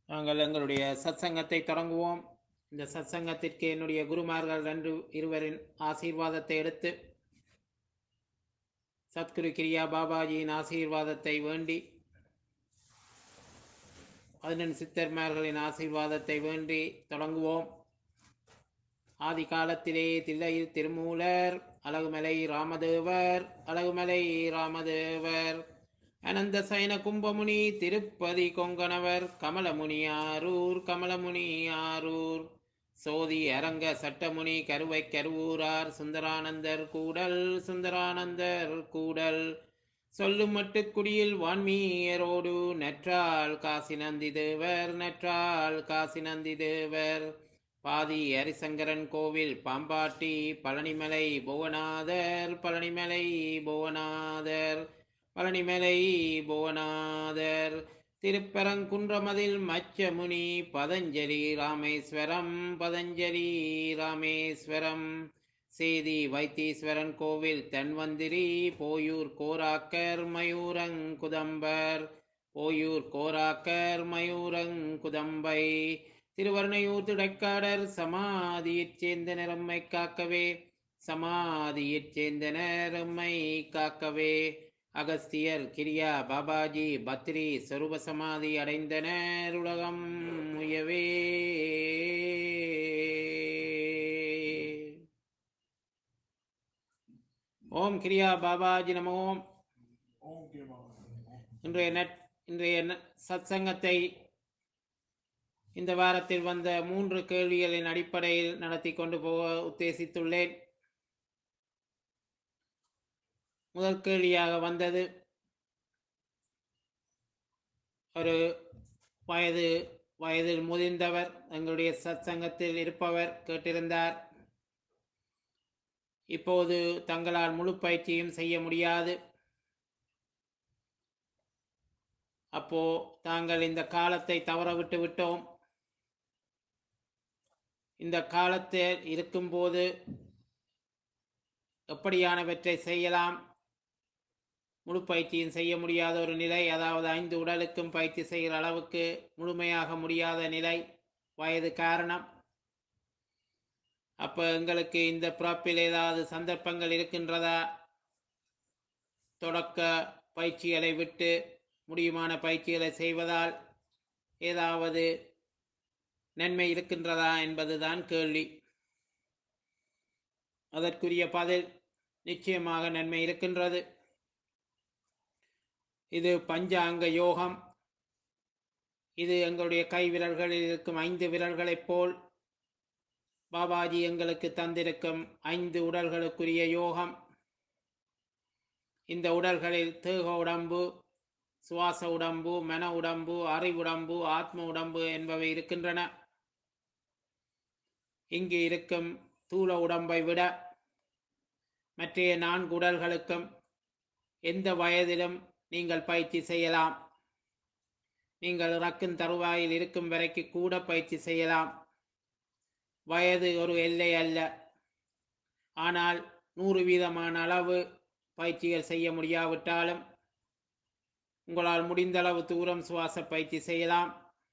நாங்கள் எங்களுடைய சத்சங்கத்தை தொடங்குவோம் இந்த சத்சங்கத்திற்கு என்னுடைய குருமார்கள் ரெண்டு இருவரின் ஆசீர்வாதத்தை எடுத்து சத்குரு கிரியா பாபாஜியின் ஆசீர்வாதத்தை வேண்டி பதினெண் சித்தர்மார்களின் ஆசீர்வாதத்தை வேண்டி தொடங்குவோம் ஆதி காலத்திலே தில்லையில் திருமூலர் அழகுமலை ராமதேவர் அழகுமலை ராமதேவர் அனந்த சயன கும்பமுனி திருப்பதி கொங்கணவர் கமலமுனி ஆரூர் கமலமுனி ஆரூர் சோதி அரங்க சட்டமுனி கருவை கருவூரார் சுந்தரானந்தர் கூடல் சுந்தரானந்தர் கூடல் சொல்லும் மட்டுக்குடியில் வான்மீயரோடு நற்றால் காசி நந்தி தேவர் நற்றால் காசி நந்தி தேவர் பாதி ஹரிசங்கரன் கோவில் பாம்பாட்டி பழனிமலை புவனாதர் பழனிமலை புவனாதர் பழனிமலை புவனாதர் திருப்பரங்குன்றமதில் மச்சமுனி பதஞ்சலி ராமேஸ்வரம் பதஞ்சலி ராமேஸ்வரம் சேதி வைத்தீஸ்வரன் கோவில் தன்வந்திரி போயூர் கோராக்கர் மயூரங்குதம்பர் போயூர் கோராக்கர் மயூரங்குதம்பை திருவர்ணையூர் துடைக்காடர் சமாதியைச் சேர்ந்தனர் எம்மை காக்கவே சமாதியைச் சேர்ந்தனர் எம்மை காக்கவே அகஸ்தியர் கிரியா பாபாஜி பத்ரி சொரூப சமாதி அடைந்தனர் உலகம் முயவே ஓம் கிரியா பாபாஜி நம ஓம் ஓம் கே பாபா ஓம் இன்றைய நட் இன்றைய ந- சத்சங்கத்தை இந்த வாரத்தில் வந்த மூன்று கேள்விகளின் அடிப்படையில் நடத்தி கொண்டு போக உத்தேசித்துள்ளேன் முதல் கேள்வியாக வந்தது ஒரு வயது வயதில் முதிர்ந்தவர் எங்களுடைய சத்சங்கத்தில் இருப்பவர் கேட்டிருந்தார் இப்போது தங்களால் முழு பயிற்சியும் செய்ய முடியாது அப்போ தாங்கள் இந்த காலத்தை தவற விட்டு விட்டோம் இந்த காலத்தில் இருக்கும்போது எப்படியானவற்றை செய்யலாம் முழு பயிற்சியும் செய்ய முடியாத ஒரு நிலை அதாவது ஐந்து உடலுக்கும் பயிற்சி செய்கிற அளவுக்கு முழுமையாக முடியாத நிலை வயது காரணம் அப்போ எங்களுக்கு இந்த பிறப்பில் ஏதாவது சந்தர்ப்பங்கள் இருக்கின்றதா தொடக்க பயிற்சிகளை விட்டு முடியுமான பயிற்சிகளை செய்வதால் ஏதாவது நன்மை இருக்கின்றதா என்பதுதான் கேள்வி அதற்குரிய பதில் நிச்சயமாக நன்மை இருக்கின்றது இது பஞ்சாங்க யோகம் இது எங்களுடைய கை விரல்களில் இருக்கும் ஐந்து விரல்களைப் போல் பாபாஜி எங்களுக்கு தந்திருக்கும் ஐந்து உடல்களுக்குரிய யோகம் இந்த உடல்களில் தேக உடம்பு சுவாச உடம்பு மன உடம்பு அறிவுடம்பு ஆத்ம உடம்பு என்பவை இருக்கின்றன இங்கு இருக்கும் தூல உடம்பை விட மற்றைய நான்கு உடல்களுக்கும் எந்த வயதிலும் நீங்கள் பயிற்சி செய்யலாம் நீங்கள் இறக்கும் தருவாயில் இருக்கும் வரைக்கு கூட பயிற்சி செய்யலாம் வயது ஒரு எல்லை அல்ல ஆனால் நூறு வீதமான அளவு பயிற்சிகள் செய்ய முடியாவிட்டாலும் உங்களால் முடிந்தளவு தூரம் சுவாச பயிற்சி செய்யலாம்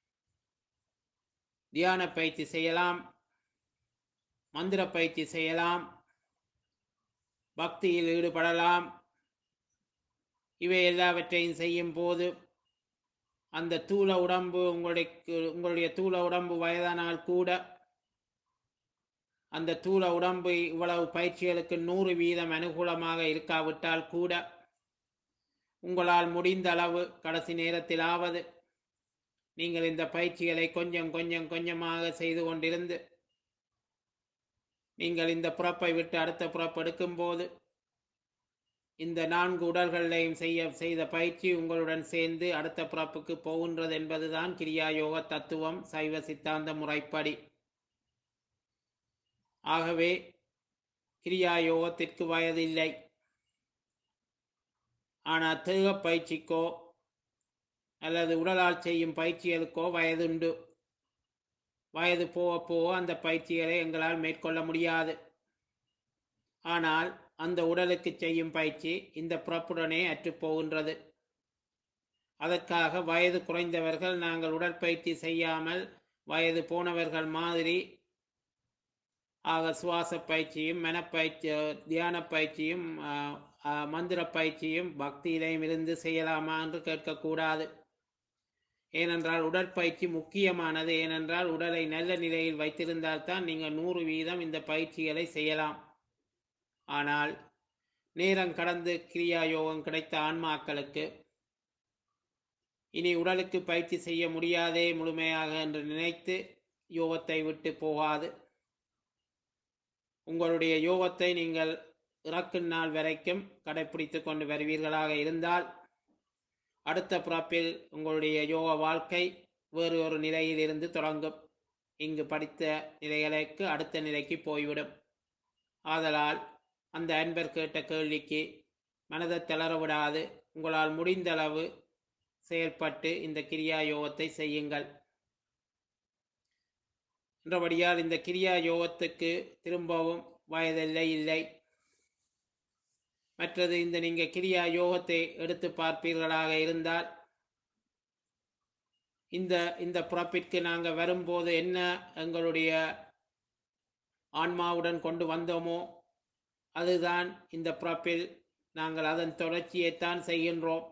தியான பயிற்சி செய்யலாம் மந்திர பயிற்சி செய்யலாம் பக்தியில் ஈடுபடலாம் இவை எல்லாவற்றையும் செய்யும் போது அந்த தூள உடம்பு உங்களுடைய உங்களுடைய தூள உடம்பு வயதானால் கூட அந்த தூள உடம்பு இவ்வளவு பயிற்சிகளுக்கு நூறு வீதம் அனுகூலமாக இருக்காவிட்டால் கூட உங்களால் முடிந்த அளவு கடைசி நேரத்திலாவது நீங்கள் இந்த பயிற்சிகளை கொஞ்சம் கொஞ்சம் கொஞ்சமாக செய்து கொண்டிருந்து நீங்கள் இந்த புறப்பை விட்டு அடுத்த புறப்பு எடுக்கும்போது இந்த நான்கு உடல்களையும் செய்ய செய்த பயிற்சி உங்களுடன் சேர்ந்து அடுத்த பிறப்புக்கு போகின்றது என்பதுதான் கிரியா யோக தத்துவம் சைவ சித்தாந்த முறைப்படி ஆகவே கிரியா யோகத்திற்கு வயதில்லை ஆனால் தேக பயிற்சிக்கோ அல்லது உடலால் செய்யும் பயிற்சிகளுக்கோ வயதுண்டு வயது போக போக அந்த பயிற்சிகளை எங்களால் மேற்கொள்ள முடியாது ஆனால் அந்த உடலுக்கு செய்யும் பயிற்சி இந்த புறப்புடனே அற்றுப் போகின்றது அதற்காக வயது குறைந்தவர்கள் நாங்கள் உடற்பயிற்சி செய்யாமல் வயது போனவர்கள் மாதிரி ஆக சுவாச பயிற்சியும் மனப்பயிற்சி தியான பயிற்சியும் ஆஹ், ஆஹ், மந்திர பயிற்சியும் பக்தியிலையும் இருந்து செய்யலாமா என்று கேட்கக்கூடாது ஏனென்றால் உடற்பயிற்சி முக்கியமானது ஏனென்றால் உடலை நல்ல நிலையில் வைத்திருந்தால்தான் நீங்கள் நூறு வீதம் இந்த பயிற்சிகளை செய்யலாம் ஆனால் நேரம் கடந்து கிரியா யோகம் கிடைத்த ஆன்மாக்களுக்கு இனி உடலுக்கு பயிற்சி செய்ய முடியாதே முழுமையாக என்று நினைத்து யோகத்தை விட்டு போகாது உங்களுடைய யோகத்தை நீங்கள் இறக்கும் நாள் வரைக்கும் கடைப்பிடித்து கொண்டு வருவீர்களாக இருந்தால் அடுத்த பிறப்பில் உங்களுடைய யோக வாழ்க்கை வேறு ஒரு நிலையில் இருந்து தொடங்கும் இங்கு படித்த நிலைகளுக்கு அடுத்த நிலைக்கு போய்விடும் ஆதலால் அந்த அன்பர் கேட்ட கேள்விக்கு மனதை தளர விடாது உங்களால் முடிந்த அளவு செயல்பட்டு இந்த கிரியா யோகத்தை செய்யுங்கள் என்றபடியால் இந்த கிரியா யோகத்துக்கு திரும்பவும் வயதில்லை இல்லை மற்றது இந்த நீங்க கிரியா யோகத்தை எடுத்து பார்ப்பீர்களாக இருந்தால் இந்த இந்த பிறப்பிற்கு நாங்க வரும்போது என்ன எங்களுடைய ஆன்மாவுடன் கொண்டு வந்தோமோ அதுதான் இந்த பிறப்பில் நாங்கள் அதன் தொடர்ச்சியைத்தான் செய்கின்றோம்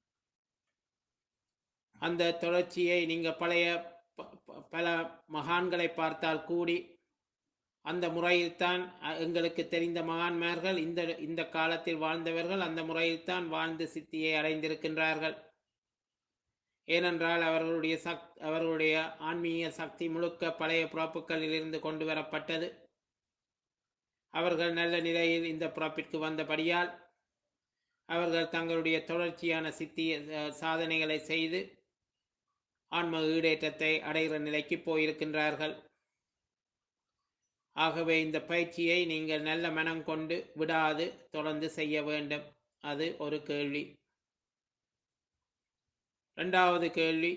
அந்த தொடர்ச்சியை நீங்க பழைய ப- ப- பல மகான்களை பார்த்தால் கூடி அந்த முறையில்தான் அ- எங்களுக்கு தெரிந்த மகான்மார்கள் இந்த இந்த காலத்தில் வாழ்ந்தவர்கள் அந்த முறையில்தான் வாழ்ந்து சித்தியை அடைந்திருக்கின்றார்கள் ஏனென்றால் அவர்களுடைய சக் அவர்களுடைய ஆன்மீக சக்தி முழுக்க பழைய பிறப்புகளில் இருந்து கொண்டு வரப்பட்டது அவர்கள் நல்ல நிலையில் இந்த பிறப்பிற்கு வந்தபடியால் அவர்கள் தங்களுடைய தொடர்ச்சியான சித்தி அஹ், சாதனைகளை செய்து ஆன்ம ஈடேற்றத்தை அடைகிற நிலைக்கு போயிருக்கின்றார்கள் ஆகவே இந்த பயிற்சியை நீங்கள் நல்ல மனம் கொண்டு விடாது தொடர்ந்து செய்ய வேண்டும் அது ஒரு கேள்வி இரண்டாவது கேள்வி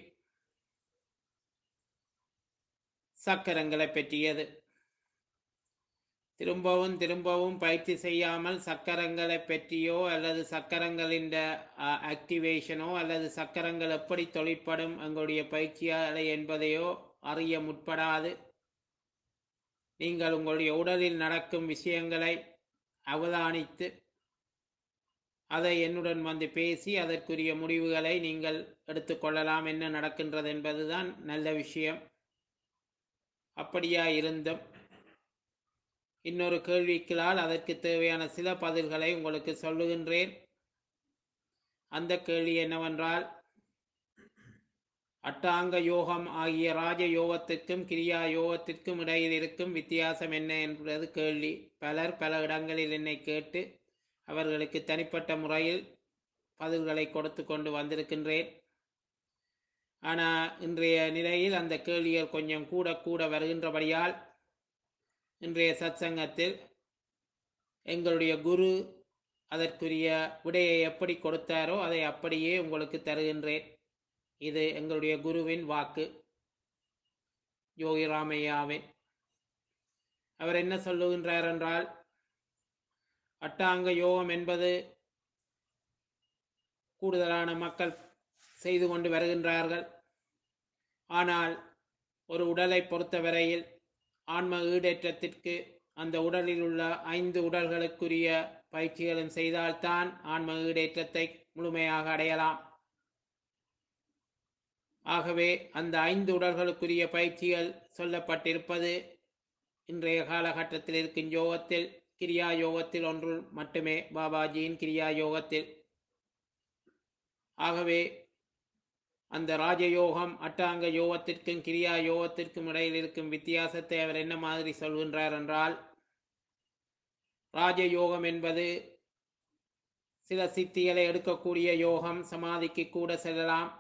சக்கரங்களை பற்றியது திரும்பவும் திரும்பவும் பயிற்சி செய்யாமல் சக்கரங்களை பற்றியோ அல்லது சக்கரங்களின் ஆக்டிவேஷனோ அல்லது சக்கரங்கள் எப்படி தொழிற்படும் எங்களுடைய பயிற்சியாலை என்பதையோ அறிய முற்படாது நீங்கள் உங்களுடைய உடலில் நடக்கும் விஷயங்களை அவதானித்து அதை என்னுடன் வந்து பேசி அதற்குரிய முடிவுகளை நீங்கள் எடுத்துக்கொள்ளலாம் என்ன நடக்கின்றது என்பதுதான் நல்ல விஷயம் அப்படியா இருந்தும் இன்னொரு கேள்விக்களால் அதற்கு தேவையான சில பதில்களை உங்களுக்கு சொல்லுகின்றேன் அந்த கேள்வி என்னவென்றால் அட்டாங்க யோகம் ஆகிய ராஜ யோகத்திற்கும் கிரியா யோகத்திற்கும் இடையில் இருக்கும் வித்தியாசம் என்ன என்பது கேள்வி பலர் பல இடங்களில் என்னை கேட்டு அவர்களுக்கு தனிப்பட்ட முறையில் பதில்களை கொடுத்து கொண்டு வந்திருக்கின்றேன் ஆனால் இன்றைய நிலையில் அந்த கேள்விகள் கொஞ்சம் கூட கூட வருகின்றபடியால் இன்றைய சத்சங்கத்தில் எங்களுடைய குரு அதற்குரிய விடையை எப்படி கொடுத்தாரோ அதை அப்படியே உங்களுக்கு தருகின்றேன் இது எங்களுடைய குருவின் வாக்கு யோகி ராமையாவின் அவர் என்ன சொல்லுகின்றார் என்றால் அட்டாங்க யோகம் என்பது கூடுதலான மக்கள் செய்து கொண்டு வருகின்றார்கள் ஆனால் ஒரு உடலை பொறுத்தவரையில் ஆன்ம ஈடேற்றத்திற்கு அந்த உடலில் உள்ள ஐந்து உடல்களுக்குரிய பயிற்சிகளும் செய்தால்தான் ஆன்ம ஈடேற்றத்தை முழுமையாக அடையலாம் ஆகவே அந்த ஐந்து உடல்களுக்குரிய பயிற்சிகள் சொல்லப்பட்டிருப்பது இன்றைய காலகட்டத்தில் இருக்கும் யோகத்தில் கிரியா யோகத்தில் ஒன்று மட்டுமே பாபாஜியின் கிரியா யோகத்தில் ஆகவே அந்த ராஜயோகம் அட்டாங்க யோகத்திற்கும் கிரியா யோகத்திற்கும் இடையில் இருக்கும் வித்தியாசத்தை அவர் என்ன மாதிரி சொல்கின்றார் என்றால் ராஜயோகம் என்பது சில சித்திகளை எடுக்கக்கூடிய யோகம் சமாதிக்கு கூட செல்லலாம்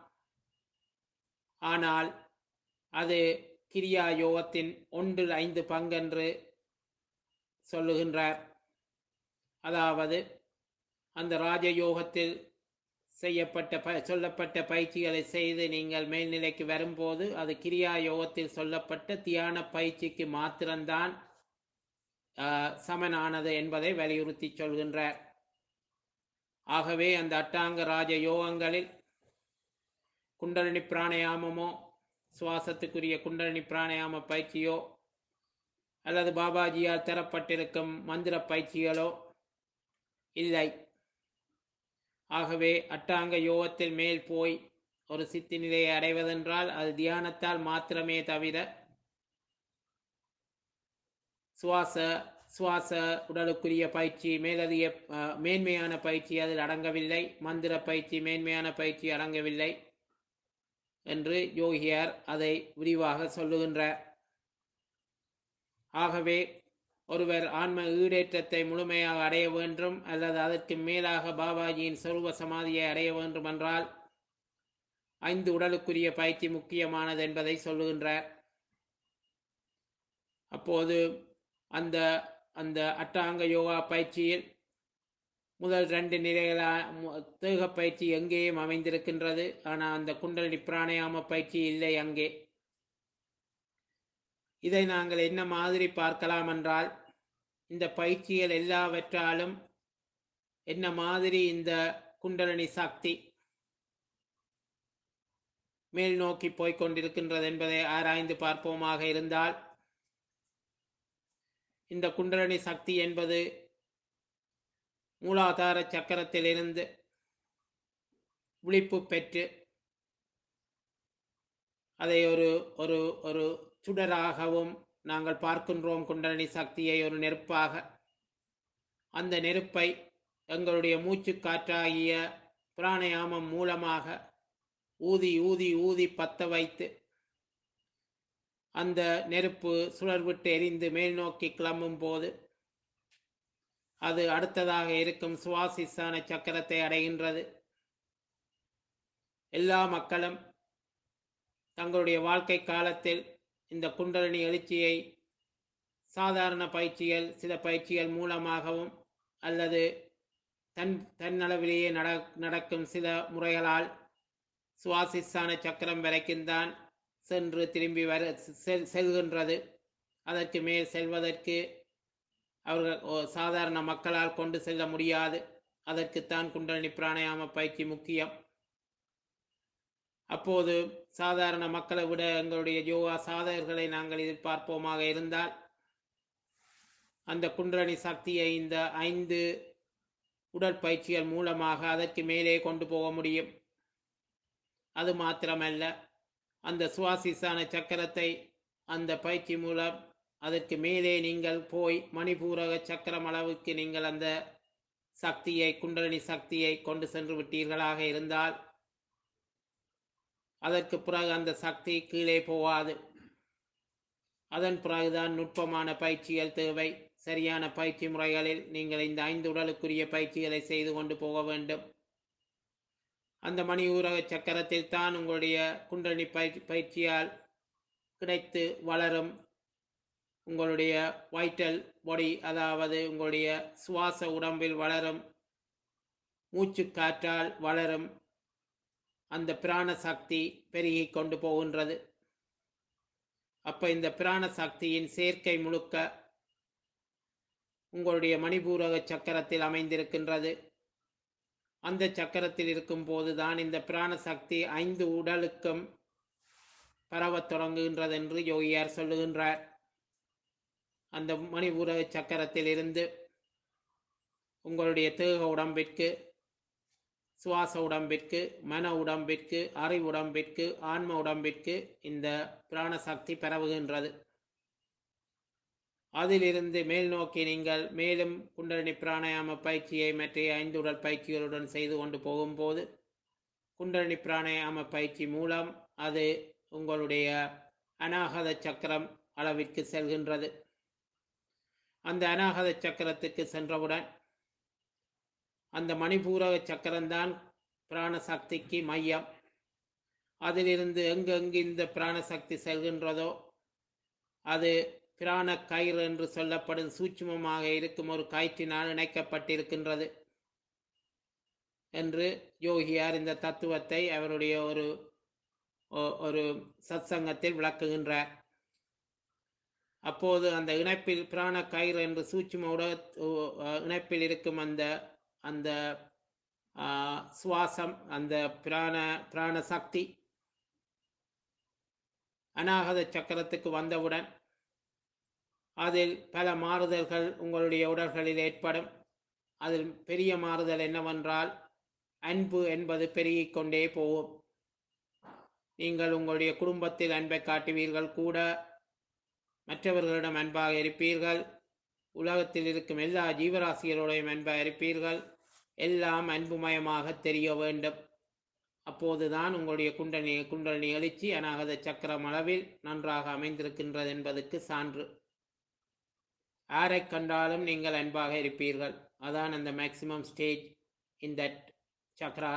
ஆனால் அது கிரியா யோகத்தின் ஒன்றில் ஐந்து பங்கென்று சொல்லுகின்றார் அதாவது அந்த ராஜயோகத்தில் செய்யப்பட்ட ப சொல்லப்பட்ட பயிற்சிகளை செய்து நீங்கள் மேல்நிலைக்கு வரும்போது அது கிரியா யோகத்தில் சொல்லப்பட்ட தியான பயிற்சிக்கு மாத்திரம்தான் ஆஹ், சமனானது என்பதை வலியுறுத்தி சொல்கின்றார் ஆகவே அந்த அட்டாங்க ராஜ யோகங்களில் குண்டலினி பிராணயாமமோ சுவாசத்துக்குரிய குண்டலினி பிராணயாம பயிற்சியோ அல்லது பாபாஜியால் தரப்பட்டிருக்கும் மந்திர பயிற்சிகளோ இல்லை ஆகவே அட்டாங்க யோகத்தில் மேல் போய் ஒரு சித்தி நிலையை அடைவதென்றால் அது தியானத்தால் மாத்திரமே தவிர சுவாச சுவாச உடலுக்குரிய பயிற்சி மேலதிக அஹ், மேன்மையான பயிற்சி அதில் அடங்கவில்லை மந்திர பயிற்சி மேன்மையான பயிற்சி அடங்கவில்லை என்று யோகியார் அதை விரிவாக சொல்லுகின்றார் ஆகவே ஒருவர் ஆன்ம ஈடேற்றத்தை முழுமையாக அடைய வேண்டும் அல்லது அதற்கு மேலாக பாபாஜியின் சொருப சமாதியை அடைய வேண்டும் என்றால் ஐந்து உடலுக்குரிய பயிற்சி முக்கியமானது என்பதை சொல்லுகின்றார் அப்போது அந்த அந்த அட்டாங்க யோகா பயிற்சியில் முதல் ரெண்டு நிலைகளா மு- தேக பயிற்சி எங்கேயும் அமைந்திருக்கின்றது ஆனால் அந்த குண்டலினி பிராணயாம பயிற்சி இல்லை அங்கே இதை நாங்கள் என்ன மாதிரி பார்க்கலாம் என்றால் இந்த பயிற்சிகள் எல்லாவற்றாலும் என்ன மாதிரி இந்த குண்டலினி சக்தி மேல் நோக்கி போய்க் கொண்டிருக்கின்றது என்பதை ஆராய்ந்து பார்ப்போமாக இருந்தால் இந்த குண்டலினி சக்தி என்பது மூலாதார சக்கரத்திலிருந்து விழிப்பு பெற்று அதை ஒரு ஒரு ஒரு சுடராகவும் நாங்கள் பார்க்கின்றோம் குண்டலினி சக்தியை ஒரு நெருப்பாக அந்த நெருப்பை எங்களுடைய மூச்சு காற்றாகிய பிராணயாமம் மூலமாக ஊதி ஊதி ஊதி பத்த வைத்து அந்த நெருப்பு சுழர்விட்டு எரிந்து மேல் நோக்கி கிளம்பும் போது அது அடுத்ததாக இருக்கும் சுவாசிசான சக்கரத்தை அடைகின்றது எல்லா மக்களும் தங்களுடைய வாழ்க்கை காலத்தில் இந்த குண்டலினி எழுச்சியை சாதாரண பயிற்சிகள் சில பயிற்சிகள் மூலமாகவும் அல்லது தன் தன்னளவிலேயே நட நடக்கும் சில முறைகளால் சுவாசிசான சக்கரம் வரைக்கும் தான் சென்று திரும்பி வர செல் செல்கின்றது அதற்கு மேல் செல்வதற்கு அவர்கள் ஓ- சாதாரண மக்களால் கொண்டு செல்ல முடியாது அதற்குத்தான் குண்டலினி பிராணயாம பயிற்சி முக்கியம் அப்போது சாதாரண மக்களை விட எங்களுடைய யோகா சாதகர்களை நாங்கள் எதிர்பார்ப்போமாக இருந்தால் அந்த குண்டலினி சக்தியை இந்த ஐந்து உடற்பயிற்சிகள் மூலமாக அதற்கு மேலே கொண்டு போக முடியும் அது மாத்திரமல்ல அந்த சுவாசிசான சக்கரத்தை அந்த பயிற்சி மூலம் அதற்கு மேலே நீங்கள் போய் மணிபூரக சக்கரம் அளவுக்கு நீங்கள் அந்த சக்தியை குண்டலினி சக்தியை கொண்டு சென்று விட்டீர்களாக இருந்தால் அதற்கு பிறகு அந்த சக்தி கீழே போகாது அதன் பிறகுதான் நுட்பமான பயிற்சிகள் தேவை சரியான பயிற்சி முறைகளில் நீங்கள் இந்த ஐந்து உடலுக்குரிய பயிற்சிகளை செய்து கொண்டு போக வேண்டும் அந்த மணி ஊரக சக்கரத்தில் தான் உங்களுடைய குண்டலினி பயிற்சி பயிற்சியால் கிடைத்து வளரும் உங்களுடைய வைட்டல் பாடி அதாவது உங்களுடைய சுவாச உடம்பில் வளரும் மூச்சு காற்றால் வளரும் அந்த பிராண சக்தி பெருகி கொண்டு போகின்றது அப்ப இந்த பிராண சக்தியின் சேர்க்கை முழுக்க உங்களுடைய மணிபூரக சக்கரத்தில் அமைந்திருக்கின்றது அந்த சக்கரத்தில் இருக்கும் போதுதான் இந்த பிராண சக்தி ஐந்து உடலுக்கும் பரவத் தொடங்குகின்றது என்று யோகியார் சொல்லுகின்றார் அந்த மணிபூரக சக்கரத்தில் இருந்து உங்களுடைய தேக உடம்பிற்கு சுவாச உடம்பிற்கு மன உடம்பிற்கு அறிவு உடம்பிற்கு ஆன்ம உடம்பிற்கு இந்த பிராணசக்தி பரவுகின்றது அதிலிருந்து மேல் நோக்கி நீங்கள் மேலும் குண்டலினி பிராணாயாம பயிற்சியை மற்ற ஐந்து உடல் பயிற்சிகளுடன் செய்து கொண்டு போகும்போது குண்டலினி பிராணாயாம பயிற்சி மூலம் அது உங்களுடைய அநாகத சக்கரம் அளவிற்கு செல்கின்றது அந்த அநாகத சக்கரத்துக்கு சென்றவுடன் அந்த மணிபூரக சக்கரம்தான் பிராணசக்திக்கு மையம் அதிலிருந்து எங்கெங்கு இந்த பிராணசக்தி செல்கின்றதோ அது பிராண கயிறு என்று சொல்லப்படும் சூட்சுமமாக இருக்கும் ஒரு கயிற்றினால் இணைக்கப்பட்டிருக்கின்றது என்று யோகியார் இந்த தத்துவத்தை அவருடைய ஒரு ஒ- ஒரு சத்சங்கத்தில் விளக்குகின்றார் அப்போது அந்த இணைப்பில் பிராண கயிறு என்று சூட்சும உட உ- இணைப்பில் இருக்கும் அந்த அந்த ஆ, சுவாசம் அந்த பிராண பிராண சக்தி அநாகத சக்கரத்துக்கு வந்தவுடன் அதில் பல மாறுதல்கள் உங்களுடைய உடல்களில் ஏற்படும் அதில் பெரிய மாறுதல் என்னவென்றால் அன்பு என்பது பெருகிக் கொண்டே போகும் நீங்கள் உங்களுடைய குடும்பத்தில் அன்பை காட்டுவீர்கள் கூட மற்றவர்களிடம் அன்பாக இருப்பீர்கள் உலகத்தில் இருக்கும் எல்லா ஜீவராசிகளோடையும் அன்பாக இருப்பீர்கள் எல்லாம் அன்புமயமாக தெரிய வேண்டும் அப்போதுதான் உங்களுடைய குண்டலி குண்டலினி எழுச்சி அநாகத சக்கரம் அளவில் நன்றாக அமைந்திருக்கின்றது என்பதற்கு சான்று யாரை கண்டாலும் நீங்கள் அன்பாக இருப்பீர்கள் அதான் அந்த maximum stage in that chakra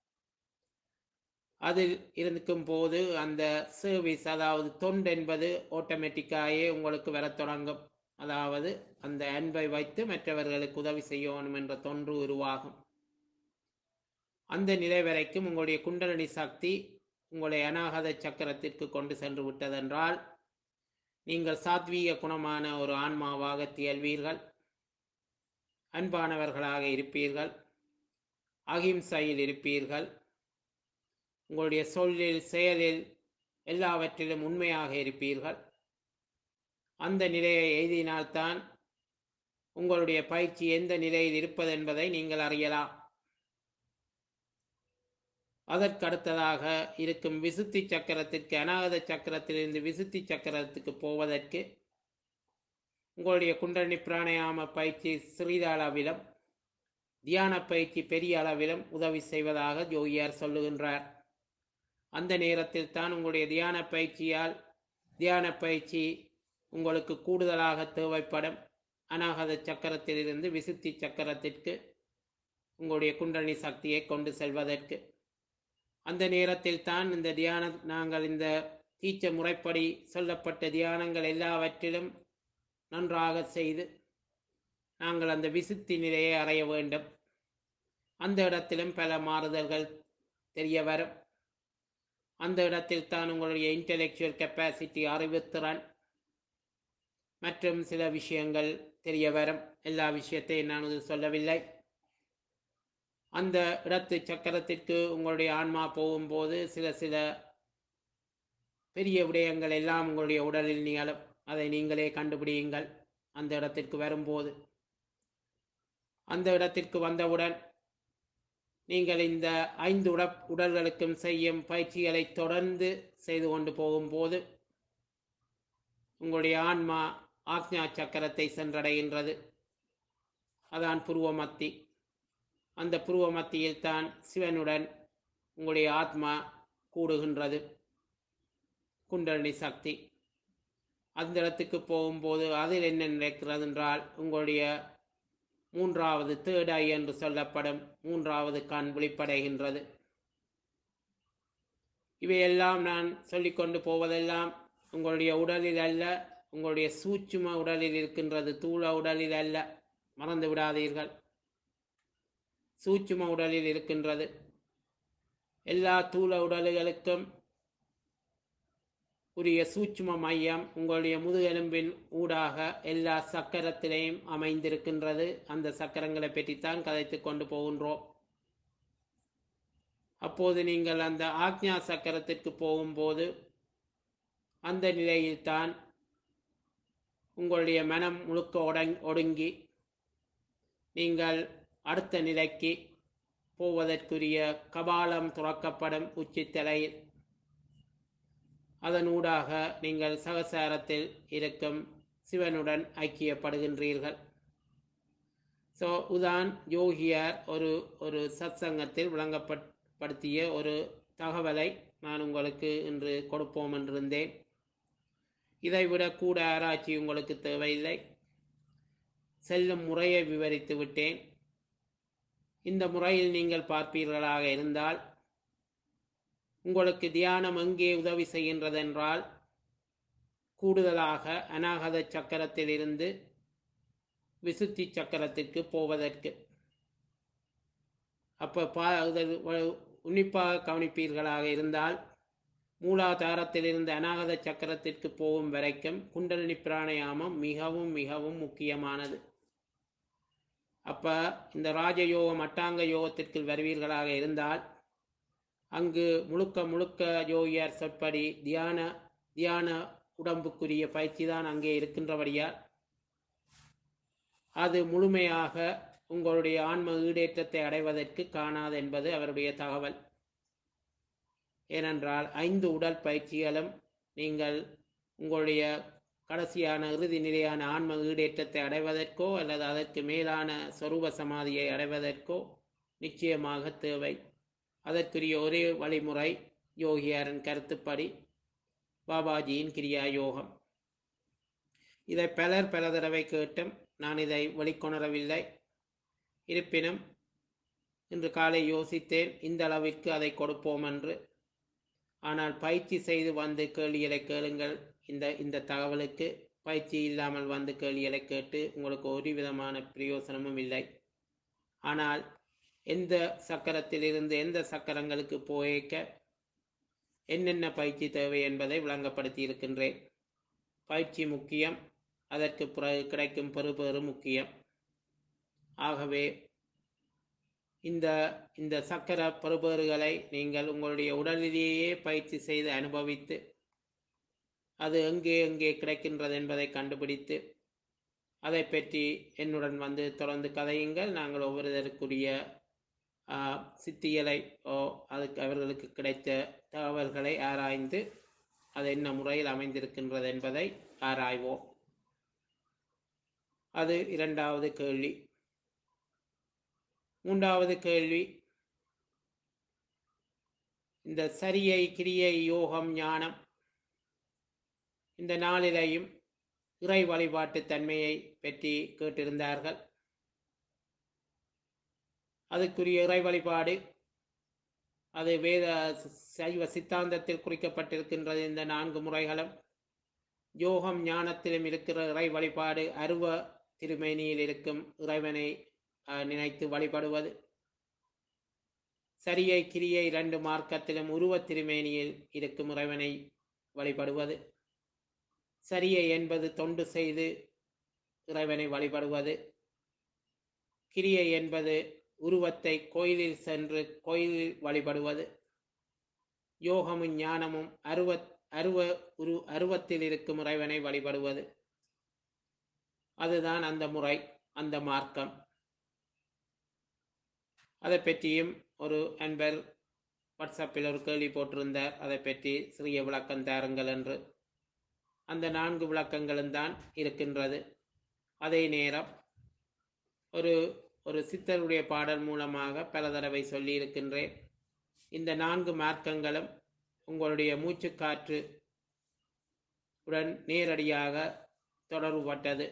அதில் இருக்கும் போது அந்த சர்வீஸ் அதாவது தொண்டு என்பது ஆட்டோமேட்டிக்காயே உங்களுக்கு வரத் தொடங்கும் அதாவது அந்த அன்பை வைத்து மற்றவர்களுக்கு உதவி செய்யணும் என்ற தொன்று உருவாகும் அந்த நிலை வரைக்கும் உங்களுடைய குண்டலினி சக்தி உங்களை அநாகத சக்கரத்திற்கு கொண்டு சென்று விட்டதென்றால் நீங்கள் சாத்வீக குணமான ஒரு ஆன்மாவாக தியல்வீர்கள் அன்பானவர்களாக இருப்பீர்கள் அகிம்சையில் இருப்பீர்கள் உங்களுடைய சொல்லில் செயலில் எல்லாவற்றிலும் உண்மையாக இருப்பீர்கள் அந்த நிலையை எய்தினால்தான் உங்களுடைய பயிற்சி எந்த நிலையில் இருப்பதென்பதை நீங்கள் அறியலாம் அதற்கடுத்ததாக இருக்கும் விசுத்தி சக்கரத்திற்கு அநாகத சக்கரத்திலிருந்து விசுத்தி சக்கரத்துக்கு போவதற்கு உங்களுடைய குண்டலினி பிராணயாம பயிற்சி சிறித அளவிலும் தியான பயிற்சி பெரிய அளவிலும் உதவி செய்வதாக ஜோகியார் சொல்லுகின்றார் அந்த நேரத்தில் தான் உங்களுடைய தியான பயிற்சியால் தியான பயிற்சி உங்களுக்கு கூடுதலாக தேவைப்படும் அநாகத சக்கரத்திலிருந்து விசுத்தி சக்கரத்திற்கு உங்களுடைய குண்டலினி சக்தியை கொண்டு செல்வதற்கு அந்த நேரத்தில் தான் இந்த தியான நாங்கள் இந்த தீச்ச முறைப்படி சொல்லப்பட்ட தியானங்கள் எல்லாவற்றிலும் நன்றாக செய்து நாங்கள் அந்த விசுத்தி நிலையை அடைய வேண்டும் அந்த இடத்திலும் பல மாறுதல்கள் தெரிய வரும் அந்த இடத்தில் தான் உங்களுடைய இன்டெலெக்சுவல் கெப்பாசிட்டி அறிவுத்திறன் மற்றும் சில விஷயங்கள் தெரிய வரும் எல்லா விஷயத்தையும் நான் இது சொல்லவில்லை அந்த இடத்து சக்கரத்திற்கு உங்களுடைய ஆன்மா போகும்போது சில சில பெரிய விடயங்கள் எல்லாம் உங்களுடைய உடலில் நிகழும் அதை நீங்களே கண்டுபிடியுங்கள் அந்த இடத்திற்கு வரும்போது அந்த இடத்திற்கு வந்தவுடன் நீங்கள் இந்த ஐந்து உட உடல்களுக்கும் செய்யும் பயிற்சிகளை தொடர்ந்து செய்து கொண்டு போகும்போது உங்களுடைய ஆன்மா ஆக்ஞா சக்கரத்தை சென்றடைகின்றது அதான் புருவமத்தி அந்த புருவ மத்தியில் தான் சிவனுடன் உங்களுடைய ஆத்மா கூடுகின்றது குண்டலினி சக்தி அந்த இடத்துக்கு போகும்போது அதில் என்ன நடக்கிறது என்றால் உங்களுடைய மூன்றாவது தேர்ட் ஐ என்று சொல்லப்படும் மூன்றாவது கண் விழிப்படைகின்றது இவையெல்லாம் நான் சொல்லிக்கொண்டு போவதெல்லாம் உங்களுடைய உடலில் அல்ல உங்களுடைய சூட்சும உடலில் இருக்கின்றது தூள உடலில் அல்ல மறந்து விடாதீர்கள் சூட்சும உடலில் இருக்கின்றது எல்லா தூள உடல்களுக்கும் உரிய சூட்சும மையம் உங்களுடைய முதுகெலும்பின் ஊடாக எல்லா சக்கரத்திலையும் அமைந்திருக்கின்றது அந்த சக்கரங்களை பற்றித்தான் கதைத்து கொண்டு போகின்றோம் அப்போது நீங்கள் அந்த ஆக்ஞா சக்கரத்திற்கு போகும்போது அந்த நிலையில்தான் உங்களுடைய மனம் முழுக்க ஒடங் ஒடுங்கி நீங்கள் அடுத்த நிலைக்கு போவதற்குரிய கபாலம் துறக்கப்படும் உச்சித்தலையில் அதனூடாக நீங்கள் சகசாரத்தில் இருக்கும் சிவனுடன் ஐக்கியப்படுகின்றீர்கள் ஸோ உதான் யோகியார் ஒரு ஒரு சத்சங்கத்தில் விளங்கப்படுத்திய ஒரு தகவலை நான் உங்களுக்கு இன்று கொடுப்போம் என்றிருந்தேன் இதைவிட கூட ஆராய்ச்சி உங்களுக்கு தேவையில்லை செல்லும் முறையை விவரித்து விட்டேன் இந்த முறையில் நீங்கள் பார்ப்பீர்களாக இருந்தால் உங்களுக்கு தியானம் எங்கே உதவி செய்கின்றதென்றால் கூடுதலாக அநாகத சக்கரத்திலிருந்து விசுத்தி சக்கரத்திற்கு போவதற்கு அப்போ பா இதில் உன்னிப்பாக கவனிப்பீர்களாக இருந்தால் மூலாதாரத்திலிருந்து அநாகத சக்கரத்திற்கு போகும் வரைக்கும் குண்டலினி பிராணயாமம் மிகவும் மிகவும் முக்கியமானது அப்போ இந்த ராஜயோகம் அட்டாங்க யோகத்திற்கு வருவீர்களாக இருந்தால் அங்கு முழுக்க முழுக்க யோகியார் சொற்படி தியான தியான உடம்புக்குரிய பயிற்சி தான் அங்கே இருக்கின்றபடியால் அது முழுமையாக உங்களுடைய ஆன்ம ஈடேற்றத்தை அடைவதற்கு காணாது என்பது அவருடைய தகவல் ஏனென்றால் ஐந்து உடல் பயிற்சிகளும் நீங்கள் உங்களுடைய கடைசியான இறுதி நிலையான ஆன்ம ஈடேற்றத்தை அடைவதற்கோ அல்லது அதற்கு மேலான சொரூப சமாதியை அடைவதற்கோ நிச்சயமாக தேவை அதற்குரிய ஒரே வழிமுறை யோகியாரின் கருத்துப்படி பாபாஜியின் கிரியா யோகம் இதை பலர் பல தடவை கேட்டும் நான் இதை வெளிக்கொணரவில்லை இருப்பினும் இன்று காலை யோசித்தேன் இந்த அளவிற்கு அதை கொடுப்போம் என்று ஆனால் பயிற்சி செய்து வந்து கேள்விகளை கேளுங்கள் இந்த இந்த தகவலுக்கு பயிற்சி இல்லாமல் வந்து கேள்விகளை கேட்டு உங்களுக்கு ஒரு விதமான பிரயோசனமும் இல்லை ஆனால் எந்த சக்கரத்திலிருந்து எந்த சக்கரங்களுக்கு போயேக்க என்னென்ன பயிற்சி தேவை என்பதை விளங்கப்படுத்தி இருக்கின்றேன் பயிற்சி முக்கியம் அதற்கு பிறகு கிடைக்கும் பெறுபேறு முக்கியம் ஆகவே இந்த இந்த சக்கர பெறுபேறுகளை நீங்கள் உங்களுடைய உடலிலேயே பயிற்சி செய்து அனுபவித்து அது எங்கே எங்கே கிடைக்கின்றது என்பதை கண்டுபிடித்து அதை பற்றி என்னுடன் வந்து தொடர்ந்து கதையுங்கள் நாங்கள் ஒவ்வொருவருக்குரிய ஆ, சித்தியலை ஓ அதுக்கு அவர்களுக்கு கிடைத்த தகவல்களை ஆராய்ந்து அது என்ன முறையில் அமைந்திருக்கின்றது என்பதை ஆராய்வோம் அது இரண்டாவது கேள்வி மூன்றாவது கேள்வி இந்த சரியை கிரியை யோகம் ஞானம் இந்த நாளிலையும் இறை வழிபாட்டு தன்மையை பற்றி கேட்டிருந்தார்கள் அதுக்குரிய இறை வழிபாடு அது வேத சைவ சித்தாந்தத்தில் குறிக்கப்பட்டிருக்கின்றது இந்த நான்கு முறைகளும் யோகம் ஞானத்திலும் இருக்கிற இறை வழிபாடு அருவ திருமேனியில் இருக்கும் இறைவனை அஹ், நினைத்து வழிபடுவது சரியை கிரியை இரண்டு மார்க்கத்திலும் உருவத் திருமேனியில் இருக்கும் இறைவனை வழிபடுவது சரியை என்பது தொண்டு செய்து இறைவனை வழிபடுவது கிரியை என்பது உருவத்தை கோயிலில் சென்று கோயிலில் வழிபடுவது யோகமும் ஞானமும் அருவ அருவ உரு அருவத்தில் இருக்கும் இறைவனை வழிபடுவது அதுதான் அந்த முறை அந்த மார்க்கம் அதை பற்றியும் ஒரு அன்பர் வாட்ஸ்அப்பில் ஒரு கேள்வி போட்டிருந்தார் அதை பற்றி சிறிய விளக்கம் தாருங்கள் என்று அந்த நான்கு விளக்கங்களும் தான் இருக்கின்றது அதே நேரம் ஒரு ஒரு சித்தருடைய பாடல் மூலமாக பல தடவை சொல்லி இருக்கின்றேன் இந்த நான்கு மார்க்கங்களும் உங்களுடைய மூச்சுக்காற்று உடன் நேரடியாக தொடர்புபட்டது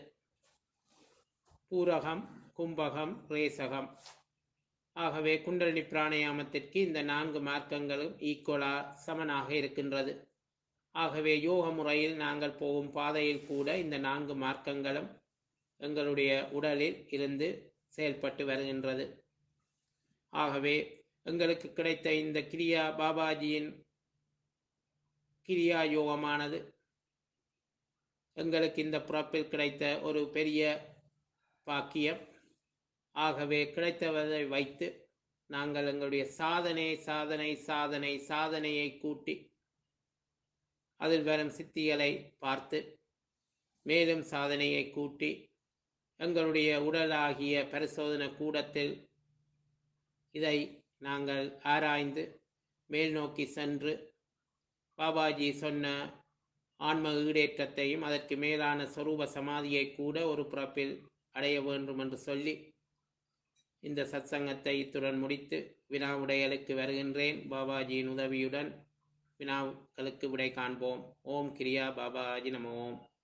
பூரகம் கும்பகம் ரேசகம் ஆகவே குண்டலினி பிராணாயாமத்திற்கு இந்த நான்கு மார்க்கங்களும் ஈக்குவலா சமனாக இருக்கின்றது ஆகவே யோக முறையில் நாங்கள் போகும் பாதையில் கூட இந்த நான்கு மார்க்கங்களும் எங்களுடைய உடலில் இருந்து செயல்பட்டு வருகின்றது ஆகவே எங்களுக்கு கிடைத்த இந்த கிரியா பாபாஜியின் கிரியா யோகமானது எங்களுக்கு இந்த பிறப்பில் கிடைத்த ஒரு பெரிய பாக்கியம் ஆகவே கிடைத்தவதை வைத்து நாங்கள் எங்களுடைய சாதனை சாதனை சாதனை சாதனையை கூட்டி அதில் வரும் சித்திகளை பார்த்து மேலும் சாதனையை கூட்டி எங்களுடைய உடலாகிய பரிசோதனை கூடத்தில் இதை நாங்கள் ஆராய்ந்து மேல் நோக்கி சென்று பாபாஜி சொன்ன ஆன்ம ஈடேற்றத்தையும் அதற்கு மேலான சொரூப சமாதியை கூட ஒரு பிறப்பில் அடைய வேண்டும் என்று சொல்லி இந்த சத்சங்கத்தை இத்துடன் முடித்து வினா விடைகளுக்கு வருகின்றேன் பாபாஜியின் உதவியுடன் வினாக்களுக்கு விடை காண்போம் ஓம் கிரியா பாபாஜி நம ஓம்